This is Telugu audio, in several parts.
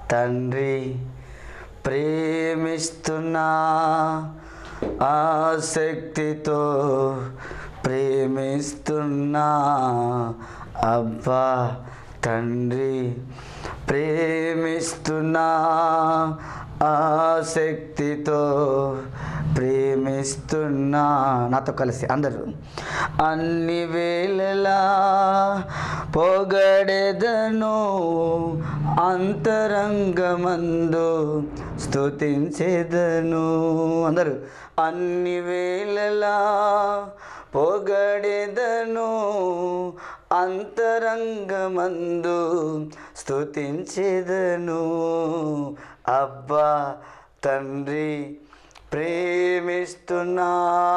తండ్రి ప్రేమిస్తున్నా ఆసక్తితో ప్రేమిస్తున్నా అబ్బా తండ్రి ప్రేమిస్తున్నా ఆసక్తితో ప్రేమిస్తున్నా నాతో కలిసి అందరూ అన్ని వేళలా పొగడెదను అంతరంగమందు స్తుతించెదను అందరూ అన్ని వేళలా పొగడెదను అంతరంగమందు స్తుతించెదను అబ్బా తండ్రి ప్రేమిస్తున్నా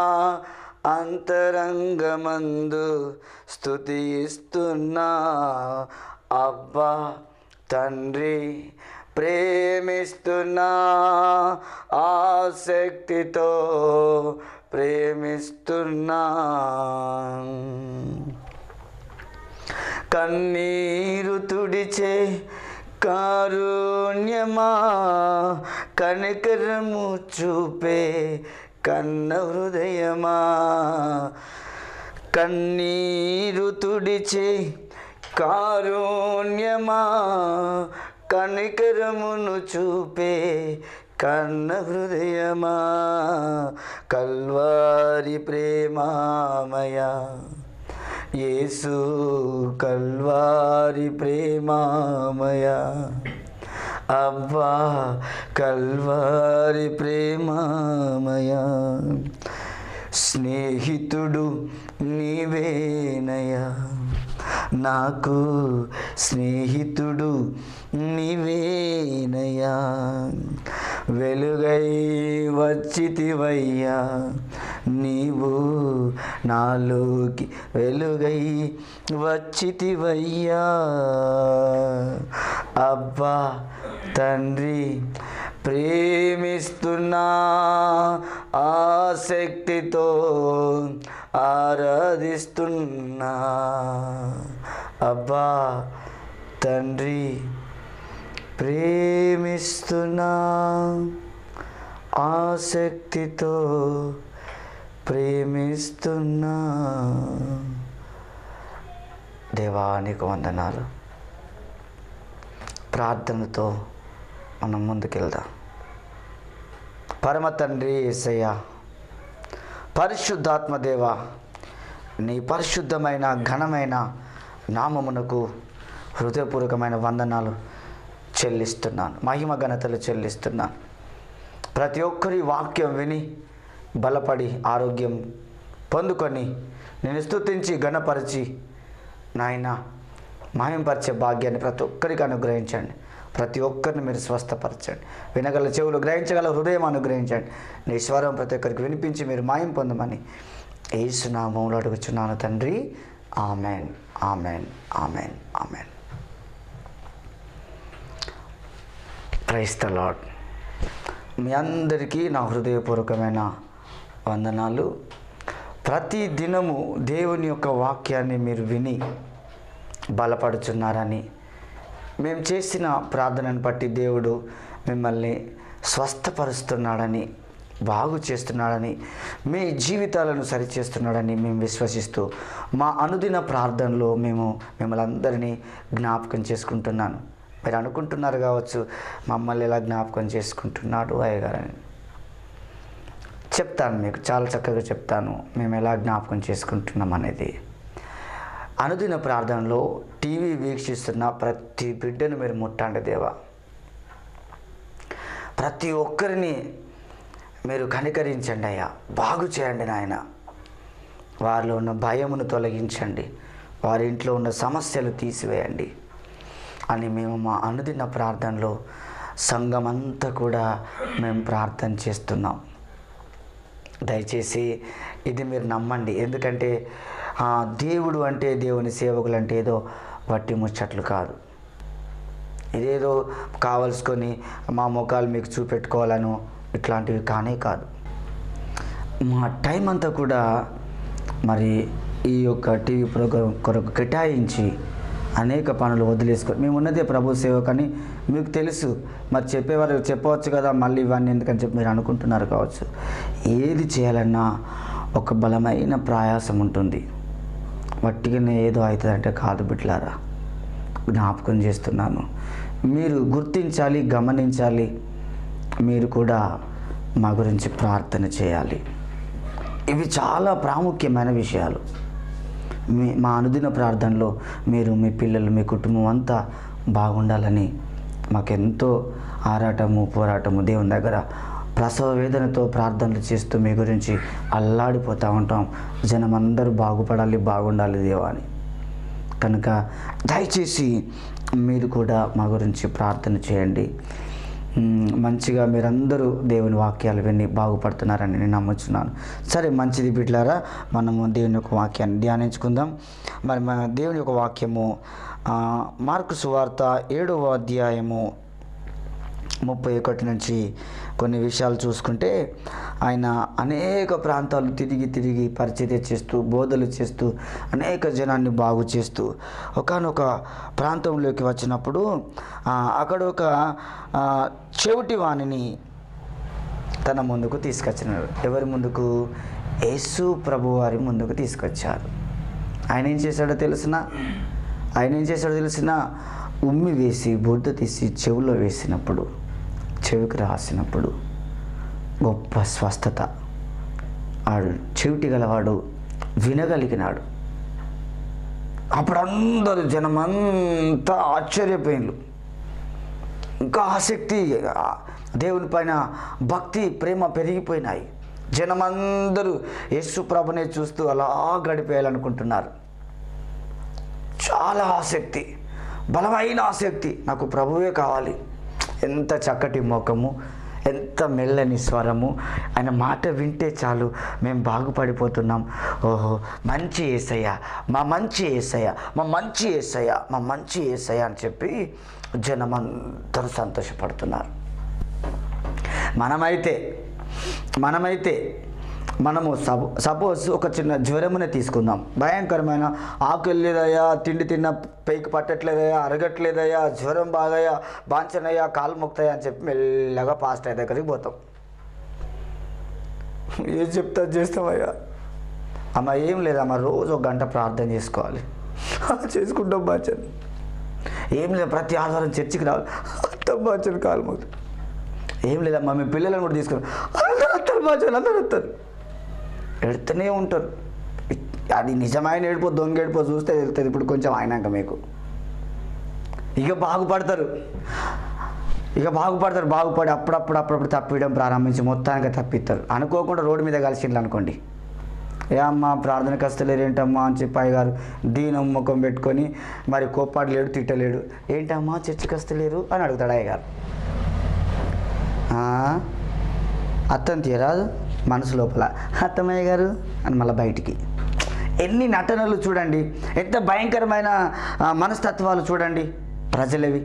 అంతరంగమందు స్తుతిస్తున్నా అబ్బా తండ్రి ప్రేమిస్తున్నా ఆసక్తితో ప్రేమిస్తున్నా కన్నీరు తుడిచే కారుణ్యమా కనికరము చూపే కన్న హృదయమా కన్నీరు తుడిచే కారుణ్యమా కనికరమును చూపే కన్న హృదయమా కల్వారి ప్రేమామయా యేసు కల్వారి ప్రేమామయా అబ్బా కల్వారి ప్రేమామయా స్నేహితుడు నీవేనయా నాకు స్నేహితుడు నీవేనయా వెలుగై వచ్చితివయ్యా నీవు నాలోకి వెలుగై వచ్చితివయ్యా అబ్బా తండ్రి ప్రేమిస్తున్నా ఆసక్తితో ఆరాధిస్తున్నా అబ్బా తండ్రి ప్రేమిస్తున్నా ఆసక్తితో ప్రేమిస్తున్నా దేవానికి వందనాలు ప్రార్థనతో మనం ముందుకెళ్దాం పరమ తండ్రి యేసయ్య పరిశుద్ధాత్మ దేవ నీ పరిశుద్ధమైన ఘనమైన నామమునకు హృదయపూర్వకమైన వందనాలు చెల్లిస్తున్నాను మహిమ ఘనతలు చెల్లిస్తున్నాను ప్రతి ఒక్కరి వాక్యం విని బలపడి ఆరోగ్యం పొందుకొని నేను స్తుతించి గణపరిచి నాయన మాయంపరిచే భాగ్యాన్ని ప్రతి ఒక్కరికి అనుగ్రహించండి ప్రతి ఒక్కరిని మీరు స్వస్థపరచండి వినగల చెవులు గ్రహించగల హృదయం అనుగ్రహించండి నీ స్వరం ప్రతి ఒక్కరికి వినిపించి మీరు మాయం పొందమని ఏసునామంలో అడుగుచున్నాను తండ్రి amen amen amen amen praise the Lord మీ అందరికీ నా హృదయపూర్వకమైన వందనాలు ప్రతి దినము దేవుని యొక్క వాక్యాన్ని మీరు విని బలపడుచున్నారని మేము చేసిన ప్రార్థనను బట్టి దేవుడు మిమ్మల్ని స్వస్థపరుస్తున్నాడని బాగు చేస్తున్నాడని మీ జీవితాలను సరిచేస్తున్నాడని మేము విశ్వసిస్తూ మా అనుదిన ప్రార్థనలో మేము మిమ్మల్ని అందరినీ జ్ఞాపకం చేసుకుంటున్నాను మీరు అనుకుంటున్నారు కావచ్చు మమ్మల్ని ఎలా జ్ఞాపకం చేసుకుంటున్నాడు అయ్యగారని చెప్తాను మీకు చాలా చక్కగా చెప్తాను మేము ఎలా జ్ఞాపకం చేసుకుంటున్నాం అనేది అనుదిన ప్రార్థనలో టీవీ వీక్షిస్తున్న ప్రతి బిడ్డను మీరు ముట్టండి దేవా ప్రతి ఒక్కరిని మీరు కనికరించండి అయ్యా బాగు చేయండి నాయన వారిలో ఉన్న భయమును తొలగించండి వారి ఇంట్లో ఉన్న సమస్యలు తీసివేయండి అని మేము మా అనుదిన ప్రార్థనలో సంఘమంతా కూడా మేము ప్రార్థన చేస్తున్నాం దయచేసి ఇది మీరు నమ్మండి ఎందుకంటే ఆ, దేవుడు అంటే దేవుని సేవకులు అంటే ఏదో వట్టి ముచ్చట్లు కాదు ఇదేదో కావలసుకొని మా ముఖాలు మీకు చూపెట్టుకోవాలను ఇట్లాంటివి కానే కాదు మా టైం అంతా కూడా మరి ఈ యొక్క టీవీ ప్రోగ్రాం కొరకు కేటాయించి అనేక పనులు వదిలేసుకొని మేము ఉన్నదే ప్రభు సేవ కానీ మీకు తెలుసు మరి చెప్పేవారు చెప్పవచ్చు కదా మళ్ళీ ఇవన్నీ ఎందుకని చెప్పి మీరు అనుకుంటున్నారు కావచ్చు ఏది చేయాలన్నా ఒక బలమైన ప్రయాసం ఉంటుంది వట్టిగానే ఏదో అవుతుందంటే కాదు బిడ్లారా జ్ఞాపకం చేస్తున్నాను మీరు గుర్తించాలి గమనించాలి మీరు కూడా మా గురించి ప్రార్థన చేయాలి ఇవి చాలా ప్రాముఖ్యమైన విషయాలు మీ మా అనుదిన ప్రార్థనలో మీరు మీ పిల్లలు మీ కుటుంబం అంతా బాగుండాలని మాకెంతో ఆరాటము పోరాటము దేవుని దగ్గర ప్రసవ వేదనతో ప్రార్థనలు చేస్తూ మీ గురించి అల్లాడిపోతూ ఉంటాం జనం అందరూ బాగుపడాలి బాగుండాలి దేవా అని కనుక దయచేసి మీరు కూడా మా గురించి ప్రార్థన చేయండి మ్, మంచిగా మీరందరూ దేవుని వాక్యాలు విని బాగుపడుతున్నారని నేను నమ్ముచున్నాను సరే మంచిది బిడ్లారా మనము దేవుని యొక్క వాక్యాన్ని ధ్యానించుకుందాం మరి మన దేవుని యొక్క వాక్యము ఆ, మార్కు సువార్త ఏడవ అధ్యాయము ముప్పై ఒకటి నుంచి కొన్ని విషయాలు చూసుకుంటే ఆయన అనేక ప్రాంతాలు తిరిగి తిరిగి పరిచర్య చేస్తూ బోధలు చేస్తూ అనేక జనాన్ని బాగు చేస్తూ ఒకనొక ప్రాంతంలోకి వచ్చినప్పుడు ఆ, అక్కడ ఒక ఆ, చెవిటి వాణిని తన ముందుకు తీసుకొచ్చినారు ఎవరి ముందుకు యేసు ప్రభు వారి ముందుకు తీసుకొచ్చారు ఆయన ఏం చేశాడో తెలిసిన ఆయన ఏం చేశాడో తెలిసిన ఉమ్మి వేసి బుడ్డ తీసి చెవిలో వేసినప్పుడు చెవికి రాసినప్పుడు గొప్ప స్వస్థత ఆడు చెవిటి గలవాడు వినగలిగినాడు అప్పుడు అందరూ జనమంతా ఆశ్చర్యపోయిన్లు ఇంకా ఆసక్తి ఆ దేవుని పైన భక్తి ప్రేమ పెరిగిపోయినాయి జనమందరూ యేసు ప్రభునే చూస్తూ అలా గడిపేయాలనుకుంటున్నారు చాలా ఆసక్తి బలమైన ఆసక్తి నాకు ప్రభువే కావాలి ఎంత చక్కటి ముఖము ఎంత మెల్లని స్వరము ఆయన మాట వింటే చాలు మేము బాగుపడిపోతున్నాం ఓహో మంచి ఏసయ్య మా మంచి ఏసయ్య మా మంచి ఏసయ్య మా మంచి ఏసయ్య అని చెప్పి జనమందరూ సంతోషపడుతున్నారు మనమైతే మనమైతే మనము సపో సపోజ్ ఒక చిన్న జ్వరమునే తీసుకుందాం భయంకరమైన ఆకలి లేదయ్యా తిండి తిన్న పైకి పట్టట్లేదయ్యా అరగట్లేదయ్యా జ్వరం బాగయ్యా బాంచనయ్యా కాలు మొక్తాయా అని చెప్పి మెల్లగా పాస్ట్ అయ్యే దగ్గరికి పోతాం ఏం చెప్తా చేస్తామయ్యా అమ్మ ఏం లేదమ్మా రోజు ఒక గంట ప్రార్థన చేసుకోవాలి చేసుకుంటాం బాచన్ ఏం లేదు ప్రతి ఆదివారం చర్చికి రావాలి అత్తం బాచన్ కాలు మొక్తాం ఏం లేదమ్మా మీ పిల్లలను కూడా తీసుకుని అందరూ వస్తారు బాచన్ అందరూ వస్తారు ఎడుతూనే ఉంటారు అది నిజమైన ఏడిపో దొంగ ఏడిపో చూస్తే వెళ్తుంది ఇప్పుడు కొంచెం అయినాక మీకు ఇక బాగుపడతారు ఇక బాగుపడతారు బాగుపడి అప్పుడప్పుడు అప్పుడప్పుడు తప్పియడం ప్రారంభించి మొత్తానికి తప్పిస్తారు అనుకోకుండా రోడ్డు మీద కలిసిండ్రు అనుకోండి ఏ అమ్మ ప్రార్థనకు వస్తలేరు ఏంటమ్మా అని చెప్పి అయ్యగారు దీనం ముఖం పెట్టుకొని మరి కోపాడలేడు తిట్టలేడు ఏంటమ్మా చర్చికి వస్తలేరు అని అడుగుతాడు అయ్యగారు "ఆ, అత్తని తీయరాదు మనసు లోపల అత్తమయ్య గారు అని మళ్ళీ బయటికి ఎన్ని నటనలు చూడండి ఎంత భయంకరమైన ఆ, మనస్తత్వాలు చూడండి ప్రజలవి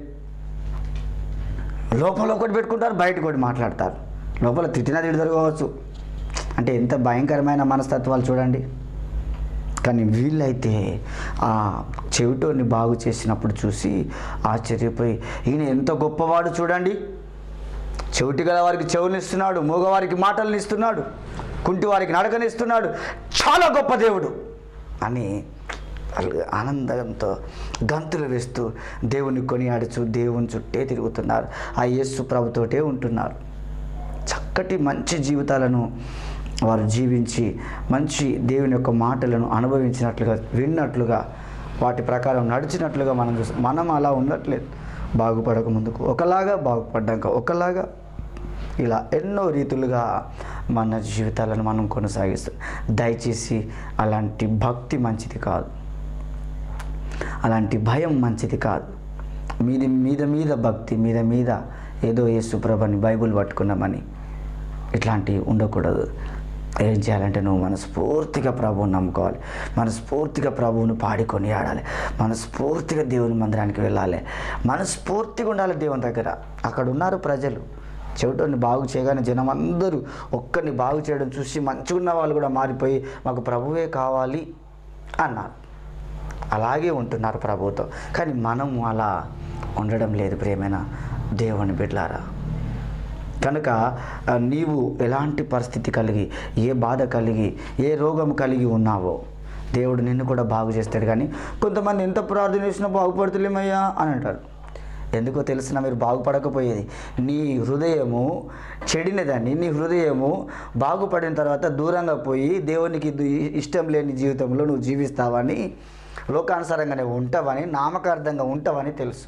లోపల ఒకటి పెట్టుకుంటారు బయట ఒకటి మాట్లాడతారు లోపల తిట్టినా తిడతారు కావచ్చు అంటే ఎంత భయంకరమైన మనస్తత్వాలు చూడండి కానీ వీళ్ళైతే ఆ చెవిటోని బాగు చేసినప్పుడు చూసి ఆశ్చర్యపోయి ఈయన ఎంత గొప్పవాడు చూడండి చెవిటి గల వారికి చెవులు ఇస్తున్నాడు మూగవారికి మాటలను ఇస్తున్నాడు కుంటి వారికి నడకనిస్తున్నాడు చాలా గొప్ప దేవుడు అని వాళ్ళు ఆనందంతో గంతులు వేస్తూ దేవుని కొనియాడుచు దేవుని చుట్టే తిరుగుతున్నారు ఆ యేసు ప్రభుతోటే ఉంటున్నారు చక్కటి మంచి జీవితాలను వారు జీవించి మంచి దేవుని యొక్క మాటలను అనుభవించినట్లుగా విన్నట్లుగా వాటి ప్రకారం నడిచినట్లుగా మనం చూస్తాం మనం అలా ఉండట్లేదు బాగుపడక ముందుకు ఒకలాగా బాగుపడ్డాక ఒకలాగా ఇలా ఎన్నో రీతులుగా మన జీవితాలను మనం కొనసాగిస్తాం దయచేసి అలాంటి భక్తి మంచిది కాదు అలాంటి భయం మంచిది కాదు మీది మీద మీద భక్తి మీద మీద ఏదో యేసుప్రభని బైబుల్ పట్టుకున్నామని ఇట్లాంటివి ఉండకూడదు ఏం చేయాలంటే నువ్వు మనస్ఫూర్తిగా ప్రభువుని నమ్ముకోవాలి మనస్ఫూర్తిగా ప్రభువుని పాడుకొని ఆడాలి మనస్ఫూర్తిగా దేవుని మందిరానికి వెళ్ళాలి మనస్ఫూర్తిగా ఉండాలి దేవుని దగ్గర అక్కడ ఉన్నారు ప్రజలు చెవిటోని బాగు చేయగానే జనం అందరూ ఒక్కరిని బాగు చేయడం చూసి మంచిగా ఉన్న వాళ్ళు కూడా మారిపోయి మాకు ప్రభువే కావాలి అన్నారు అలాగే ఉంటున్నారు ప్రభుతో కానీ మనము అలా ఉండడం లేదు ప్రేమైన దేవుని బిడ్లారా కనుక ఆ, నీవు ఎలాంటి పరిస్థితి కలిగి ఏ బాధ కలిగి ఏ రోగం కలిగి ఉన్నావో దేవుడు నిన్ను కూడా బాగు చేస్తాడు కానీ కొంతమంది ఎంత ప్రార్థన చేసినా బాగుపడుతులేమయ్యా అని అంటారు ఎందుకో తెలిసిన మీరు బాగుపడకపోయేది నీ హృదయము చెడినదాన్ని నీ హృదయము బాగుపడిన తర్వాత దూరంగా పోయి దేవునికి దు- ఇష్టం లేని జీవితంలో నువ్వు జీవిస్తావని లోకానుసారంగానే ఉంటావని నామకార్థంగా ఉంటావని తెలుసు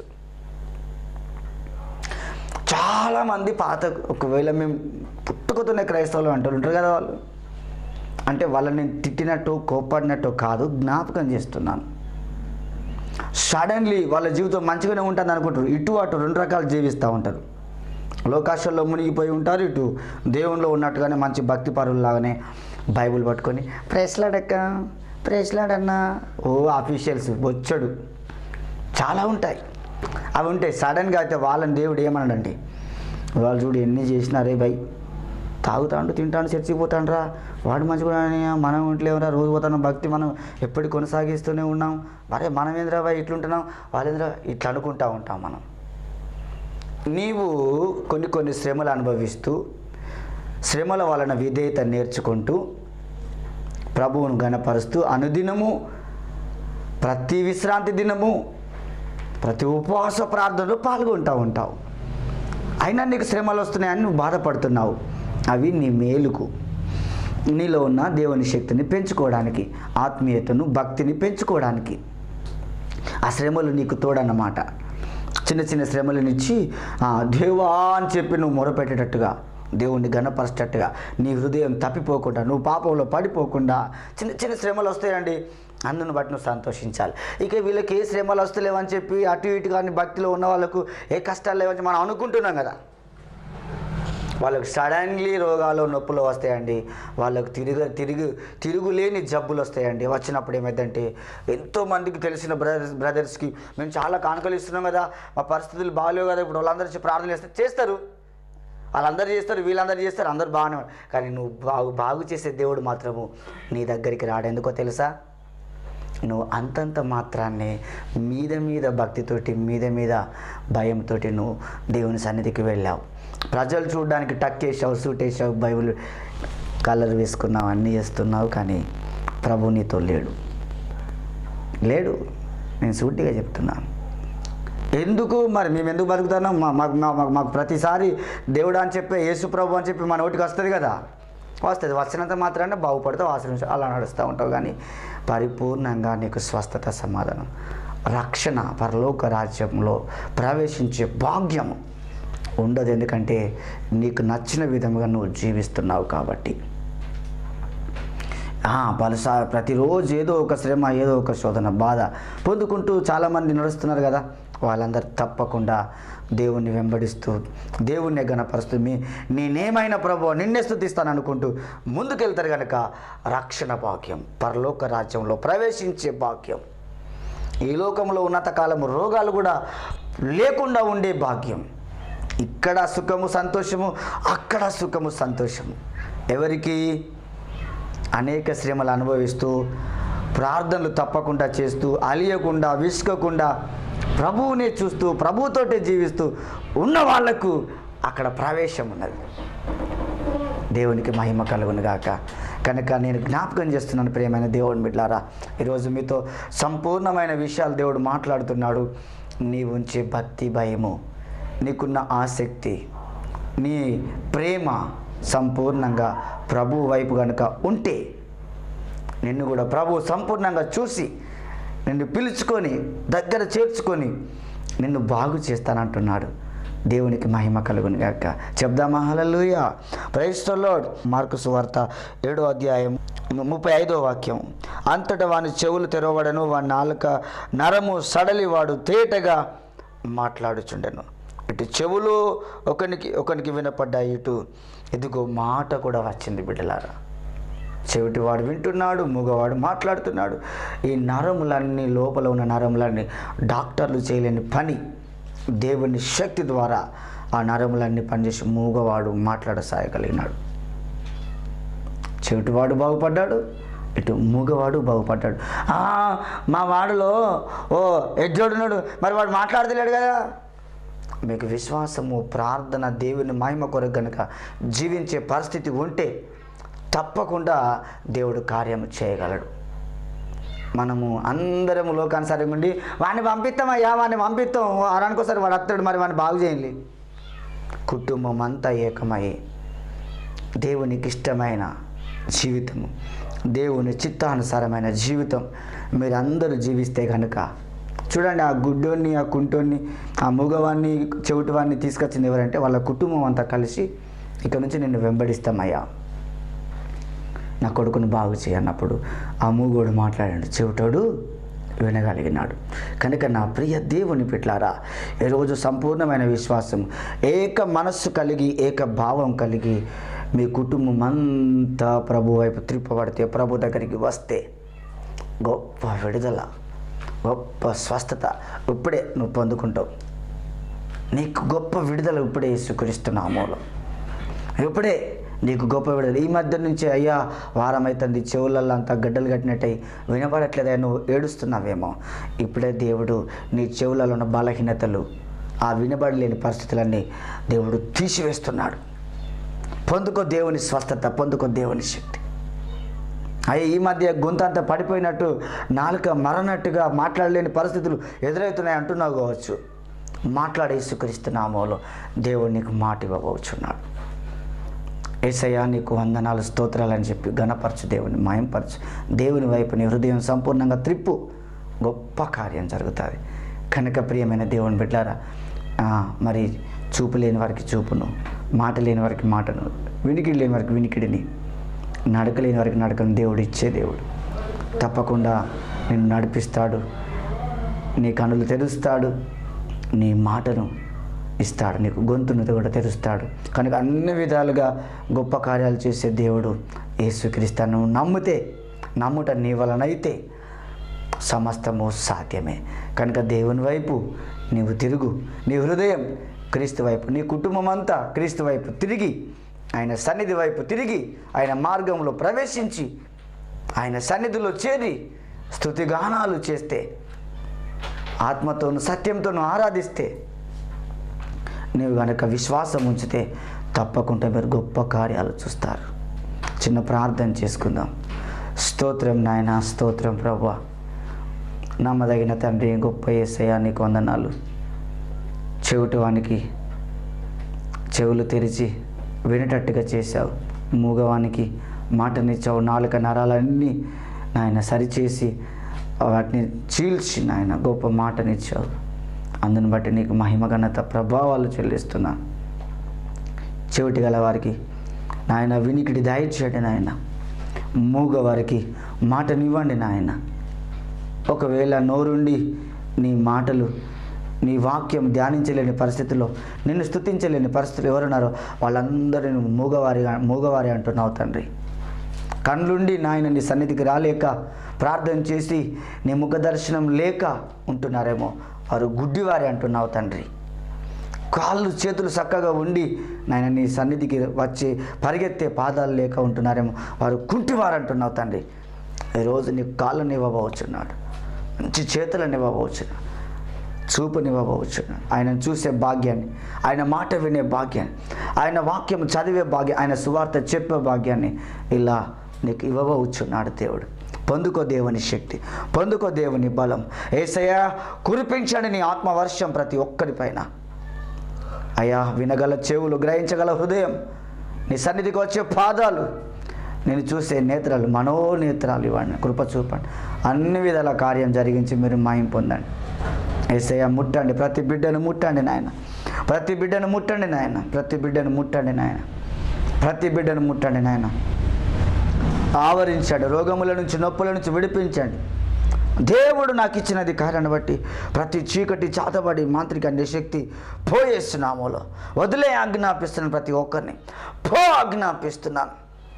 చాలామంది పాత ఒకవేళ మేము పుట్టుకతోనే క్రైస్తవులు అంటారు ఉంటారు కదా వాళ్ళు అంటే వాళ్ళని తిట్టినట్టు కోప్పడినట్టు కాదు జ్ఞాపకం చేస్తున్నాను సడన్లీ వాళ్ళ జీవితం మంచిగానే ఉంటుంది అనుకుంటారు ఇటు అటు రెండు రకాలు జీవిస్తూ ఉంటారు లోకాశల్లో మునిగిపోయి ఉంటారు ఇటు దేవునిలో ఉన్నట్టుగానే మంచి భక్తి పరుల్లాగానే బైబిల్ పట్టుకొని ప్రెస్లాడక్క ప్రెస్లాడన్నా ఓ ఆఫీషియల్స్ వచ్చాడు చాలా ఉంటాయి అవి ఉంటాయి సడన్గా అయితే వాళ్ళని దేవుడు ఏమన్నాడండి వాళ్ళు చూడు ఎన్ని చేసినారే బై తాగుతాండు తింటాడు చర్చిపోతాండ్రా వాడు మంచిగా మనం ఇంట్లేమరా రోజు పోతాను భక్తి మనం ఎప్పటికి కొనసాగిస్తూనే ఉన్నాం మరే మనం ఏంద్రా బాయ్ ఇట్లుంటున్నాం వాళ్ళేంద్రా ఇట్లా అనుకుంటా ఉంటాం మనం నీవు కొన్ని కొన్ని శ్రమలు అనుభవిస్తూ శ్రమల వలన విధేయత నేర్చుకుంటూ ప్రభువును గణపరుస్తూ అనుదినము ప్రతి విశ్రాంతి దినము ప్రతి ఉపవాస ప్రార్థనలో పాల్గొంటూ ఉంటావు అయినా నీకు శ్రమలు వస్తున్నాయని నువ్వు బాధపడుతున్నావు అవి నీ మేలుకు నీలో ఉన్న దేవుని శక్తిని పెంచుకోవడానికి ఆత్మీయతను భక్తిని పెంచుకోవడానికి ఆ శ్రమలు నీకు తోడన్నమాట చిన్న చిన్న శ్రమలనిచ్చి ఆ, దేవా అని చెప్పి నువ్వు మొరపెట్టేటట్టుగా దేవుణ్ణి గణపరచేటట్టుగా నీ హృదయం తప్పిపోకుండా నువ్వు పాపంలో పడిపోకుండా చిన్న చిన్న శ్రమలు వస్తాయండి అందును బట్టి నువ్వు సంతోషించాలి ఇక వీళ్ళకి ఏ శ్రమలు వస్తలేవని చెప్పి అటు ఇటు కానీ భక్తిలో ఉన్న వాళ్ళకు ఏ కష్టాలు లేవని మనం అనుకుంటున్నాం కదా వాళ్ళకు సడన్లీ రోగాలు నొప్పులు వస్తాయండి వాళ్ళకు తిరుగు తిరుగు తిరుగులేని జబ్బులు వస్తాయండి వచ్చినప్పుడు ఏమైందంటే ఎంతోమందికి తెలిసిన బ్రదర్స్ బ్రదర్స్కి మేము చాలా కానుకలు ఇస్తున్నాం కదా మా పరిస్థితులు బాగాలేవు కదా ఇప్పుడు వాళ్ళందరూ వచ్చి ప్రార్థన చేస్తే చేస్తారు వాళ్ళందరూ చేస్తారు వీళ్ళందరూ చేస్తారు అందరూ బాగానే ఉన్నారు. కానీ నువ్వు బాగు బాగు చేసే దేవుడు మాత్రము నీ దగ్గరికి రాడు ఎందుకో తెలుసా నువ్వు అంతంత మాత్రాన్ని మీద మీద భక్తితోటి మీద మీద భయంతోటి నువ్వు దేవుని సన్నిధికి వెళ్ళావు ప్రజలు చూడడానికి టక్ వేసావు సూట్ వేసావు బైబిల్ కలర్ వేసుకున్నావు అన్నీ చేస్తున్నావు కానీ ప్రభు నీతో లేడు లేడు నేను సూటిగా చెప్తున్నాను ఎందుకు మరి మేము ఎందుకు బతుకుతున్నాం మా మాకు మా- మాకు మాకు ప్రతిసారి దేవుడు అని చెప్పి యేసు ప్రభు అని చెప్పి మన నోటికి వస్తుంది కదా వస్తుంది వచ్చినంత మాత్రాన్ని బాగుపడతావు ఆశ్రమించు అలా నడుస్తూ ఉంటావు కానీ పరిపూర్ణంగా నీకు స్వస్థత సమాధానం రక్షణ పరలోక రాజ్యంలో ప్రవేశించే భాగ్యం ఉండదు ఎందుకంటే నీకు నచ్చిన విధంగా నువ్వు జీవిస్తున్నావు కాబట్టి పలుసా ప్రతిరోజు ఏదో ఒక శ్రమ ఏదో ఒక శోధన బాధ పొందుకుంటూ చాలామంది నడుస్తున్నారు కదా వాళ్ళందరూ తప్పకుండా దేవుణ్ణి వెంబడిస్తూ దేవుణ్ణి గణపరుస్తూ మీ నేనేమైనా ప్రభు నిన్నే స్థుతిస్తాను అనుకుంటూ ముందుకెళ్తారు కనుక రక్షణ భాగ్యం పరలోక రాజ్యంలో ప్రవేశించే భాగ్యం ఈ లోకంలో ఉన్నత కాలము రోగాలు కూడా లేకుండా ఉండే భాగ్యం ఇక్కడ సుఖము సంతోషము అక్కడ సుఖము సంతోషము ఎవరికి అనేక శ్రమలు అనుభవిస్తూ ప్రార్థనలు తప్పకుండా చేస్తూ అలియకుండా విసుకకుండా ప్రభువునే చూస్తూ ప్రభువుతోటే జీవిస్తూ ఉన్న వాళ్లకు అక్కడ ప్రవేశం ఉన్నది దేవునికి మహిమ కలుగును గాక కనుక నేను జ్ఞాపకం చేస్తున్నాను ప్రియమైన దేవుని బిడ్లారా ఈరోజు మీతో సంపూర్ణమైన విషయాలు దేవుడు మాట్లాడుతున్నాడు నీ ఉంచే భక్తి భయము నీకున్న ఆసక్తి నీ ప్రేమ సంపూర్ణంగా ప్రభు వైపు కనుక ఉంటే నిన్ను కూడా ప్రభు సంపూర్ణంగా చూసి నిన్ను పిలుచుకొని దగ్గర చేర్చుకొని నిన్ను బాగు చేస్తానంటున్నాడు దేవునికి మహిమ కలుగును గాక చెప్దామా హల్లెలూయ ప్రైస్టర్లో మార్కు సువార్త ఏడో అధ్యాయం ముప్పై ఐదో వాక్యం అంతటా వాని చెవులు తెరవబడను వాని నాలుక నరము సడలి వాడు తేటగా మాట్లాడుచుండెను ఇటు చెవులు ఒకనికి ఒకనికి వినపడ్డాయి ఇటు ఇదిగో మాట కూడా వచ్చింది బిడ్డలారా చెవిటివాడు వింటున్నాడు మూగవాడు మాట్లాడుతున్నాడు ఈ నరములన్నీ లోపల ఉన్న నరములన్నీ డాక్టర్లు చేయలేని పని దేవుని శక్తి ద్వారా ఆ నరములన్నీ పనిచేసి మూగవాడు మాట్లాడసాయగలిగినాడు చెవిటివాడు బాగుపడ్డాడు ఇటు మూగవాడు బాగుపడ్డాడు "ఆ, మా వాడిలో ఓ ఎడ్జోడున్నాడు మరి వాడు మాట్లాడతలేడు కదా మీకు విశ్వాసము ప్రార్థన దేవుని మహిమ కొరకు గనుక జీవించే పరిస్థితి ఉంటే తప్పకుండా దేవుడు కార్యం చేయగలడు మనము అందరము లోకానుసారంగా ఉండి వాడిని పంపిస్తామయ్యా వాడిని పంపిస్తాం వారానికోసారి వాడు వస్తాడు మరి వాడిని బాగు చేయాలి కుటుంబం అంతా ఏకమై దేవునికి ఇష్టమైన జీవితము దేవుని చిత్తానుసారమైన జీవితం మీరందరూ జీవిస్తే కనుక చూడండి ఆ గుడ్డోన్ని ఆ కుంటోన్ని ఆ మూగవాన్ని చెవిటివాన్ని తీసుకొచ్చింది ఎవరంటే వాళ్ళ కుటుంబం అంతా కలిసి ఇక్కడ నుంచి నిన్ను వెంబడిస్తామయ్యా నా కొడుకును బాగు చేయన్నప్పుడు ఆ మూగోడు మాట్లాడాడు చెవిటోడు వినగలిగినాడు కనుక నా ప్రియ దేవుని పిట్లారా ఈరోజు సంపూర్ణమైన విశ్వాసం ఏక మనస్సు కలిగి ఏక భావం కలిగి మీ కుటుంబం అంతా ప్రభు వైపు త్రిప్పబడితే ప్రభు దగ్గరికి వస్తే గొప్ప విడుదల గొప్ప స్వస్థత ఇప్పుడే నువ్వు పొందుకుంటావు నీకు గొప్ప విడుదల ఇప్పుడే యేసుక్రీస్తున్నామూలో ఇప్పుడే నీకు గొప్ప విడుదల ఈ మధ్య నుంచి అయ్యా వారం అవుతుంది చెవులలో అంతా గడ్డలు కట్టినట్టయి వినపడట్లేదా నువ్వు ఏడుస్తున్నావేమో ఇప్పుడే దేవుడు నీ చెవులలో ఉన్న బలహీనతలు ఆ వినబడలేని పరిస్థితులన్నీ దేవుడు తీసివేస్తున్నాడు పొందుకో దేవుని స్వస్థత పొందుకో దేవుని శక్తి అయ్యా ఈ మధ్య గొంతంతా పడిపోయినట్టు నాలుక మరనట్టుగా మాట్లాడలేని పరిస్థితులు ఎదురవుతున్నాయి అంటున్నావు కావచ్చు మాట్లాడే సుకరిస్తున్నామోలో దేవుడు నీకు మాట ఇవ్వబోచున్నాడు ఏసయ్యా నీకు వందనాలు స్తోత్రాలు అని చెప్పి గణపరచు దేవుని మాయంపరచు దేవుని వైపు నీ హృదయం సంపూర్ణంగా త్రిప్పు గొప్ప కార్యం జరుగుతుంది కనుక ప్రియమైన దేవుని బిడ్డారా ఆ, మరి చూపు లేని వారికి చూపును మాట లేని వారికి మాటను వినికిడి లేని వారికి వినికిడిని నడక లేని వారికి నడకను దేవుడు ఇచ్చే దేవుడు తప్పకుండా నిన్ను నడిపిస్తాడు నీ కనులు తెరుస్తాడు నీ మాటను ఇస్తాడు నీకు గొంతును కూడా తెరుస్తాడు కనుక అన్ని విధాలుగా గొప్ప కార్యాలు చేసే దేవుడు యేసుక్రీస్తాను నువ్వు నమ్మితే నమ్ముట నీ వలనైతే సమస్తము సాధ్యమే కనుక దేవుని వైపు నీవు తిరుగు నీ హృదయం క్రీస్తు వైపు నీ కుటుంబం అంతా క్రీస్తు వైపు తిరిగి ఆయన సన్నిధి వైపు తిరిగి ఆయన మార్గంలో ప్రవేశించి ఆయన సన్నిధిలో చేరి స్థుతిగానాలు చేస్తే ఆత్మతోను సత్యంతోను ఆరాధిస్తే నీవు కనుక విశ్వాసం ఉంచితే తప్పకుండా మీరు గొప్ప కార్యాలు చూస్తారు చిన్న ప్రార్థన చేసుకుందాం స్తోత్రం నాయన స్తోత్రం ప్రభా నమ్మదగిన తండ్రి గొప్ప ఏసయ్యా నీకు వందనాలు చెవిటి వానికి చెవులు తెరిచి వినేటట్టుగా చేశావు మూగవానికి మాటనిచ్చావు నాలుక నరాలన్నీ నాయన సరిచేసి వాటిని చీల్చి నాయన గొప్ప మాటనిచ్చావు అందుని బట్టి నీకు మహిమ ఘనత ప్రభావాలు చెల్లిస్తున్నా చెవిటి గల వారికి నాయన వినికిడి దయచేయండి నాయన మూగవారికి మాటనివ్వండి నాయన ఒకవేళ నోరుండి నీ మాటలు నీ వాక్యం ధ్యానించలేని పరిస్థితుల్లో నిన్ను స్తుతించలేని పరిస్థితులు ఎవరున్నారో వాళ్ళందరూ నువ్వు మూగవారి మూగవారి అంటున్నావు తండ్రి కళ్ళుండి నాయన నీ సన్నిధికి రాలేక ప్రార్థన చేసి నీ ముఖ దర్శనం లేక ఉంటున్నారేమో వారు గుడ్డివారి అంటున్నావు తండ్రి కాళ్ళు చేతులు చక్కగా ఉండి నాయన నీ సన్నిధికి వచ్చి పరిగెత్తే పాదాలు లేక ఉంటున్నారేమో వారు కుంటివారు అంటున్నావు తండ్రి ఈరోజు నీ కాళ్ళని ఇవ్వబోచున్నాడు మంచి చేతులను ఇవ్వబోచున్నాడు చూపునివ్వబోచున్నాడు ఆయనను చూసే భాగ్యాన్ని ఆయన మాట వినే భాగ్యాన్ని ఆయన వాక్యం చదివే భాగ్యం ఆయన సువార్త చెప్పే భాగ్యాన్ని ఇలా నీకు ఇవ్వబోచున్నాడు దేవుడు పొందుకో దేవుని శక్తి పొందుకో దేవుని బలం ఏసయ్యా కురిపించండి నీ ఆత్మవర్షం ప్రతి ఒక్కరిపైన అయ్యా వినగల చెవులు గ్రహించగల హృదయం నీ సన్నిధికి వచ్చే పాదాలు నేను చూసే నేత్రాలు మనోనేత్రాలు ఇవ్వండి కృప చూపండి అన్ని విధాల కార్యం జరిగించి మీరు మాయం పొందండి ఏసయ్య ముట్టండి ప్రతి బిడ్డను ముట్టండి నాయన ప్రతి బిడ్డను ముట్టండి నాయన ప్రతి బిడ్డను ముట్టండి నాయన ప్రతి బిడ్డను ముట్టండి నాయన ఆవరించండి రోగముల నుంచి నొప్పుల నుంచి విడిపించండి దేవుడు నాకు ఇచ్చిన అధికారాన్ని బట్టి ప్రతి చీకటి చాతబడి మాంత్రిక నిశక్తి పోయేస్తున్నాములో వదిలే ఆజ్ఞాపిస్తున్నాను ప్రతి ఒక్కరిని పో ఆజ్ఞాపిస్తున్నాను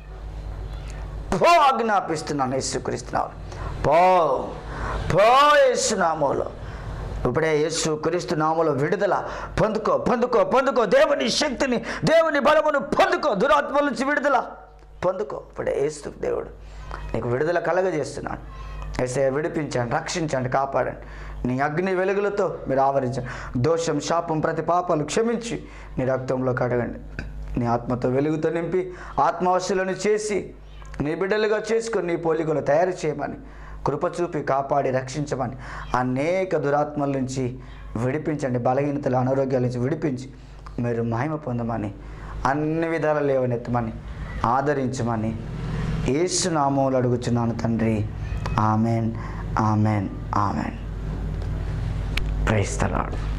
పో ఆజ్ఞాపిస్తున్నాను యేసుక్రీస్తున్నాను పో పో యేసునామోలో ఇప్పుడే యేసు క్రీస్తు నామలో విడుదల పొందుకో పొందుకో పొందుకో దేవుని శక్తిని దేవుని బలమును పొందుకో దురాత్మల నుంచి విడుదల పొందుకో ఇప్పుడే యేసు దేవుడు నీకు విడుదల కలగజేస్తున్నాడు ఎస్ఐ విడిపించండి రక్షించండి కాపాడండి నీ అగ్ని వెలుగులతో మీరు ఆవరించండి దోషం శాపం ప్రతి పాపాలు క్షమించి నీ రక్తంలో కడగండి నీ ఆత్మతో వెలుగుతో నింపి ఆత్మవశులను చేసి నీ బిడ్డలుగా చేసుకొని నీ పోలికలు తయారు చేయమని కృప చూపి కాపాడి రక్షించమని అనేక దురాత్మల నుంచి విడిపించండి బలహీనతలు అనారోగ్యాల నుంచి విడిపించి మీరు మహిమ పొందమని అన్ని విధాలు లేవనెత్తమని ఆదరించమని ఏసు నామంలో అడుగుచున్నాను తండ్రి ఆమెన్ ఆమెన్ ఆమెన్ ప్రైస్తలాడు